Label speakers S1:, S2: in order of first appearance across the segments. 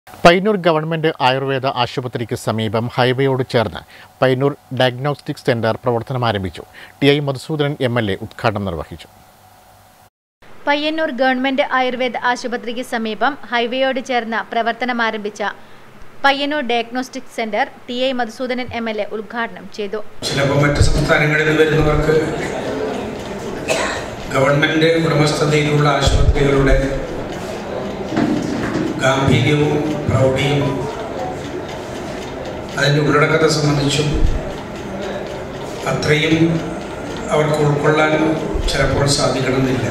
S1: Payyanur government Ayurveda ആശുപത്രിക്ക് സമീപം ഹൈവേയോട് ചേർന്ന് പയ്യന്നൂർ ഡയഗ്നോസ്റ്റിക് സെന്റർ പ്രവർത്തനം ആരംഭിച്ചു T I Madhusoodanan M L A ഉദ്ഘാടനം നിർവഹിച്ചു
S2: പയ്യന്നൂർ ഗവൺമെന്റ് ആയുർവേദ ആശുപത്രിക്ക് സമീപം ഹൈവേയോട് ചേർന്ന് പ്രവർത്തനം ആരംഭിച്ച Payyannur diagnostic centre T I Madhusoodanan M L A ഉദ്ഘാടനം ചെയ്തു
S3: ചിലപ്പോൾ മറ്റ് സംസ്ഥാനങ്ങളിൽ നിന്ന് വരുന്നവർക്ക് ഗവൺമെൻറ് ഉടമസ്ഥതയിലുള്ള ആശുപത്രികളുടെ ഗാംഭീര്യവും പ്രൗഢിയും അതിൻ്റെ ഉള്ളടക്കത്തെ സംബന്ധിച്ചും അത്രയും അവർക്ക് ഉൾക്കൊള്ളാൻ ചിലപ്പോൾ സാധിക്കണമെന്നില്ല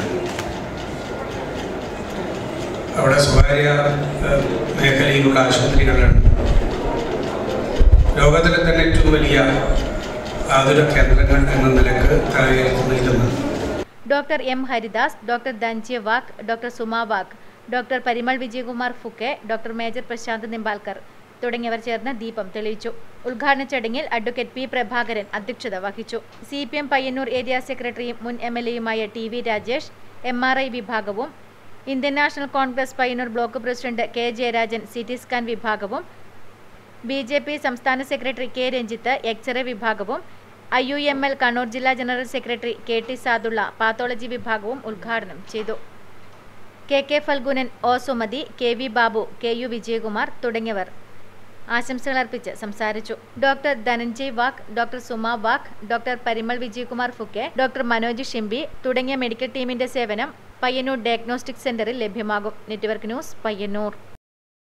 S3: അവിടെ സ്വകാര്യ ഏഹ്, മേഖലയിലുള്ള ആശുപത്രികളാണ് ലോകത്തിലെ തന്നെ ഏറ്റവും വലിയ ആതുര കേന്ദ്രങ്ങൾ എന്ന നിലക്ക് തലയുയർത്തി നിൽക്കുന്നത്
S2: doctor M Haridas doctor Dhananjay Wagh doctor Suma Wagh doctor Parimal Vijayakumar Phuke doctor major Prashant Nimbalkar തുടങ്ങിയവർ ചേർന്ന് ദീപം തെളിയിച്ചു ഉദ്ഘാടന ചടങ്ങിൽ അഡ്വക്കേറ്റ് പി പ്രഭാകരൻ അധ്യക്ഷത വഹിച്ചു C P M Payyannur area സെക്രട്ടറിയും മുൻ എം എൽ എയുമായ T V Rajesh M R I വിഭാഗവും Indian National Congress Payyannur block president K Jayarajan C T scan വിഭാഗവും ബി ജെ പി സംസ്ഥാന സെക്രട്ടറി കെ രഞ്ജിത്ത് എക്സ്റേ വിഭാഗവും I U M L Kannur ജില്ലാ general secretary K T Sadulla pathology വിഭാഗവും ഉദ്ഘാടനം ചെയ്തു K K Phalgunan O Sumathi K V Babu K U Vijayakumar തുടങ്ങിയവർ ആശംസകൾ അർപ്പിച്ച് സംസാരിച്ചു doctor Dhananjay Wagh doctor Suma Wagh doctor Parimal Vijayakumar Phuke doctor Manoj Shimbi തുടങ്ങിയ മെഡിക്കൽ ടീമിന്റെ സേവനം പയ്യന്നൂർ ഡയഗ്നോസ്റ്റിക് സെന്ററിൽ ലഭ്യമാകും നെറ്റ്വർക്ക് ന്യൂസ് പയ്യന്നൂർ